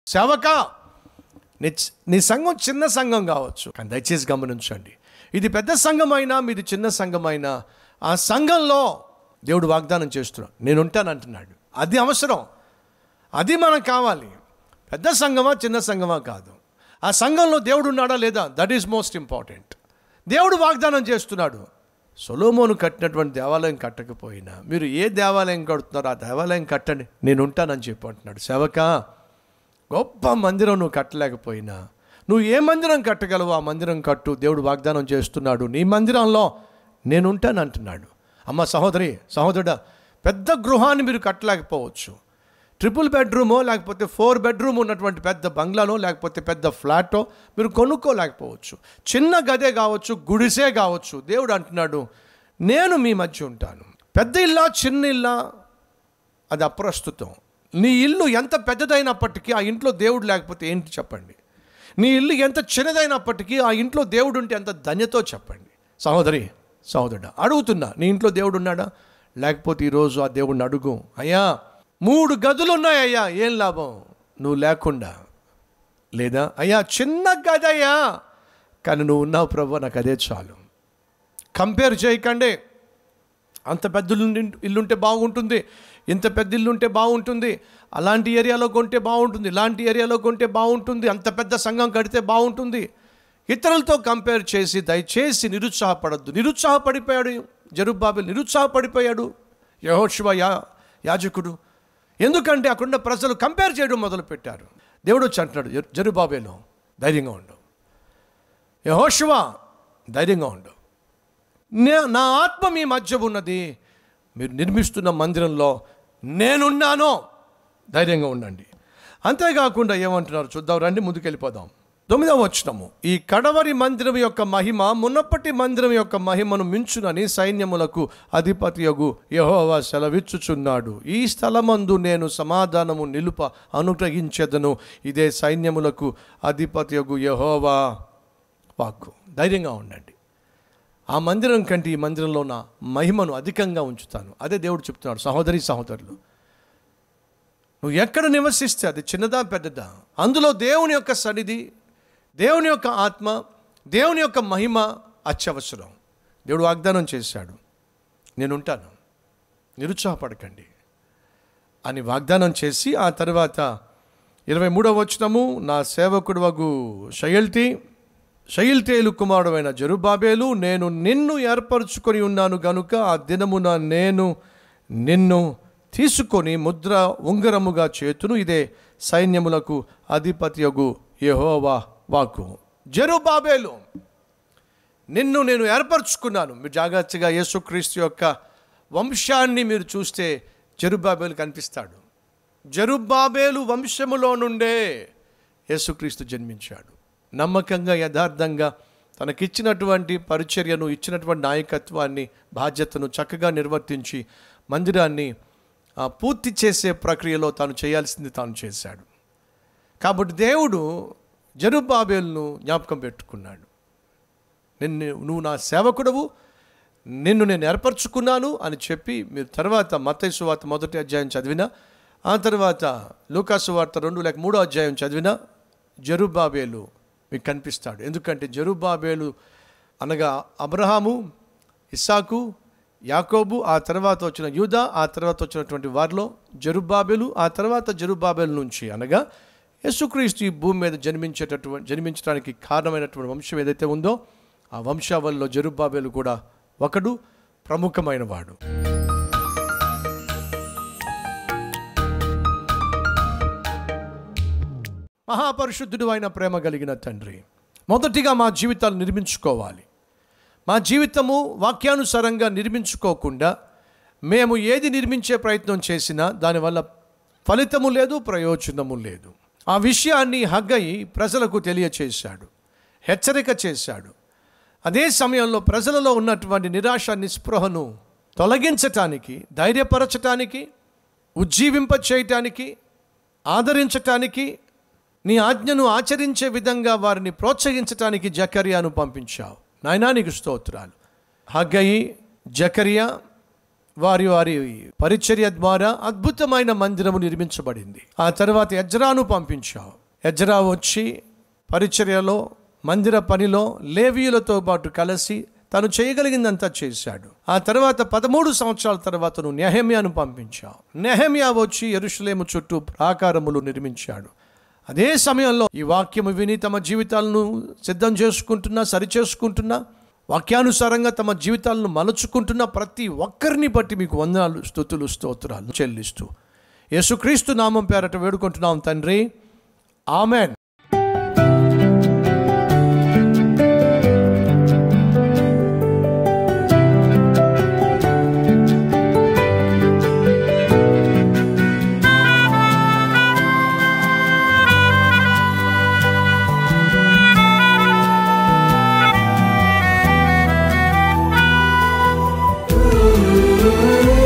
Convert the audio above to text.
సేవక నీ నీ సంఘం చిన్న సంఘం కావచ్చు కానీ దయచేసి గమనించండి ఇది పెద్ద సంఘం అయినా మీది చిన్న సంఘం అయినా ఆ సంఘంలో దేవుడు వాగ్దానం చేస్తున్నాడు నేను ఉంటాను అంటున్నాడు అది అవసరం అది మనకు కావాలి పెద్ద సంఘమా చిన్న సంఘమా కాదు ఆ సంఘంలో దేవుడు ఉన్నాడా లేదా దట్ ఈస్ మోస్ట్ ఇంపార్టెంట్ దేవుడు వాగ్దానం చేస్తున్నాడు సొలోమోను కట్టినటువంటి దేవాలయం కట్టకపోయినా మీరు ఏ దేవాలయం కడుతున్నారో ఆ దేవాలయం కట్టండి నేను ఉంటానని చెప్పి అంటున్నాడు సేవక గొప్ప మందిరం నువ్వు కట్టలేకపోయినా నువ్వు ఏ మందిరం కట్టగలవు ఆ మందిరం కట్టు దేవుడు వాగ్దానం చేస్తున్నాడు నీ మందిరంలో నేను ఉంటాను అంటున్నాడు అమ్మ సహోదరి సహోదరుడా పెద్ద గృహాన్ని మీరు కట్టలేకపోవచ్చు ట్రిపుల్ బెడ్రూమో లేకపోతే ఫోర్ బెడ్రూమ్ ఉన్నటువంటి పెద్ద బంగ్లాలో లేకపోతే పెద్ద ఫ్లాటో మీరు కొనుక్కోలేకపోవచ్చు చిన్న గదే కావచ్చు గుడిసే కావచ్చు దేవుడు అంటున్నాడు నేను మీ మధ్య ఉంటాను పెద్ద ఇల్లా చిన్న ఇల్లా అది అప్రస్తుతం నీ ఇల్లు ఎంత పెద్దదైనప్పటికీ ఆ ఇంట్లో దేవుడు లేకపోతే ఏంటి చెప్పండి నీ ఇల్లు ఎంత చిన్నదైనప్పటికీ ఆ ఇంట్లో దేవుడు ఉంటే ఎంత ధన్యతో చెప్పండి సహోదరి సహోదరుడా అడుగుతున్నా నీ ఇంట్లో దేవుడు ఉన్నాడా లేకపోతే ఈరోజు ఆ దేవుడిని అడుగు అయ్యా మూడు గదులు ఉన్నాయ్యా ఏం లాభం నువ్వు లేకుండా లేదా అయ్యా చిన్న గదయ్యా కానీ నువ్వు ఉన్నావు ప్రభు నాకు అదే చాలు కంపేర్ చేయకండి అంత పెద్ద ఇల్లు ఇల్లుంటే బాగుంటుంది ఇంత పెద్ద ఇల్లు ఉంటే బాగుంటుంది అలాంటి ఏరియాలో కొంటే బాగుంటుంది ఇలాంటి ఏరియాలో కొంటే బాగుంటుంది అంత పెద్ద సంఘం కడితే బాగుంటుంది ఇతరులతో కంపేర్ చేసి దయచేసి నిరుత్సాహపడద్దు నిరుత్సాహపడిపోయాడు జరుబాబు నిరుత్సాహపడిపోయాడు యహోశివ యా యాజకుడు ఎందుకంటే అక్కడున్న ప్రజలు కంపేర్ చేయడం మొదలుపెట్టారు దేవుడు వచ్చి అంటున్నాడు "జరు- జరుబాబేలో ధైర్యంగా ఉండు యహోశివ ధైర్యంగా ఉండు నే నా ఆత్మ మీ మధ్య ఉన్నది మీరు నిర్మిస్తున్న మందిరంలో నేనున్నాను ధైర్యంగా ఉండండి అంతేకాకుండా ఏమంటున్నారు చూద్దాం రండి ముందుకెళ్ళిపోదాం తొమ్మిదవ వచనము ఈ కడవరి మందిరం యొక్క మహిమ మునప్పటి మందిరం యొక్క మహిమను మించునని సైన్యములకు అధిపతియగు యహోవా సెలవిచ్చుచున్నాడు ఈ స్థలమందు నేను సమాధానము నిలుప అనుగ్రహించెదను ఇదే సైన్యములకు అధిపతియగు యహోవా వాక్కు ధైర్యంగా ఉండండి ఆ మందిరం కంటే ఈ మందిరంలో నా మహిమను అధికంగా ఉంచుతాను అదే దేవుడు చెప్తున్నాడు సహోదరి సహోదరులు నువ్వు ఎక్కడ నివసిస్తే అది చిన్నదా పెద్దదా అందులో దేవుని యొక్క సన్నిధి దేవుని యొక్క ఆత్మ దేవుని యొక్క మహిమ అత్యవసరం దేవుడు వాగ్దానం చేశాడు నేను ఉంటాను నిరుత్సాహపడకండి అని వాగ్దానం చేసి ఆ తర్వాత ఇరవై మూడవ వచనము నా సేవకుడు వగు షయల్తి షయిల్తేలు కుమారుడైన జరుబాబేలు నేను నిన్ను ఏర్పరచుకొని ఉన్నాను గనుక ఆ దినమున నేను నిన్ను తీసుకొని ముద్ర ఉంగరముగా చేతును ఇదే సైన్యములకు అధిపతియగు యెహోవా వాకు జరుబాబేలు నిన్ను నేను ఏర్పరచుకున్నాను మీరు జాగ్రత్తగా యేసుక్రీస్తు యొక్క వంశాన్ని మీరు చూస్తే జరుబాబేలు కనిపిస్తాడు జరుబాబేలు వంశములో నుండే యేసుక్రీస్తు జన్మించాడు నమ్మకంగా యథార్థంగా తనకిచ్చినటువంటి పరిచర్యను ఇచ్చినటువంటి నాయకత్వాన్ని బాధ్యతను చక్కగా నిర్వర్తించి మందిరాన్ని ఆ, పూర్తి చేసే ప్రక్రియలో తాను చేయాల్సింది తాను చేశాడు కాబట్టి దేవుడు జరుబాబేలును జ్ఞాపకం పెట్టుకున్నాడు నిన్ను నువ్వు నా సేవకుడవు నిన్ను నేను ఏర్పరచుకున్నాను అని చెప్పి మీరు తర్వాత మత్తయి వార్త మొదటి అధ్యాయం చదివినా ఆ తర్వాత లూకాసు వార్త రెండు లేక మూడో అధ్యాయం చదివినా జరుబాబేలు మీకు కనిపిస్తాడు ఎందుకంటే జరుబాబేలు అనగా అబ్రహాము ఇస్సాకు యాకోబు ఆ తర్వాత వచ్చిన యూదా ఆ తర్వాత వచ్చినటువంటి వారిలో జరుబాబేలు ఆ తర్వాత జరుబాబేలు నుంచి అనగా యేసుక్రీస్తు ఈ భూమి మీద జన్మించేటటువంటి జన్మించడానికి కారణమైనటువంటి వంశం ఏదైతే ఉందో ఆ వంశావళిలో జరుబాబేలు కూడా ఒకడు ప్రముఖమైన వాడు మహాపరిశుద్ధుడు అయిన ప్రేమ కలిగిన తండ్రి మొదటిగా మా జీవితాలు నిర్మించుకోవాలి మా జీవితము వాక్యానుసారంగా నిర్మించుకోకుండా మేము ఏది నిర్మించే ప్రయత్నం చేసినా దానివల్ల ఫలితము లేదు ప్రయోజనము లేదు ఆ విషయాన్ని హగ్గయి ప్రజలకు తెలియచేశాడు హెచ్చరిక చేశాడు అదే సమయంలో ప్రజలలో ఉన్నటువంటి నిరాశ నిస్పృహను తొలగించటానికి ధైర్యపరచటానికి ఉజ్జీవింప చేయటానికి ఆదరించటానికి నీ ఆజ్ఞను ఆచరించే విధంగా వారిని ప్రోత్సహించటానికి జకర్యాను పంపించావు నాయనా నీకు స్తోత్రాలు హగ్గయి జకరియా వారి వారి పరిచర్య ద్వారా అద్భుతమైన మందిరము నిర్మించబడింది ఆ తర్వాత ఎజ్రాను పంపించావు ఎజ్రా వచ్చి పరిచర్యలో మందిర పనిలో లేవీయులతో పాటు కలిసి తను చేయగలిగిందంతా చేశాడు ఆ తర్వాత పదమూడు సంవత్సరాల తర్వాత నువ్వు నెహమ్యాను పంపించావు నెహమ్యా వచ్చి ఎరుషులేము చుట్టూ ప్రాకారములు నిర్మించాడు అదే సమయంలో ఈ వాక్యము విని తమ జీవితాలను సిద్ధం చేసుకుంటున్నా సరిచేసుకుంటున్నా వాక్యానుసారంగా తమ జీవితాలను మలుచుకుంటున్న ప్రతి ఒక్కరిని బట్టి మీకు వందనాలు స్థుతులు స్తోత్రాలు చెల్లిస్తూ యేసుక్రీస్తు నామం పేరట వేడుకుంటున్నాం తండ్రి ఆమెన్ Ooh.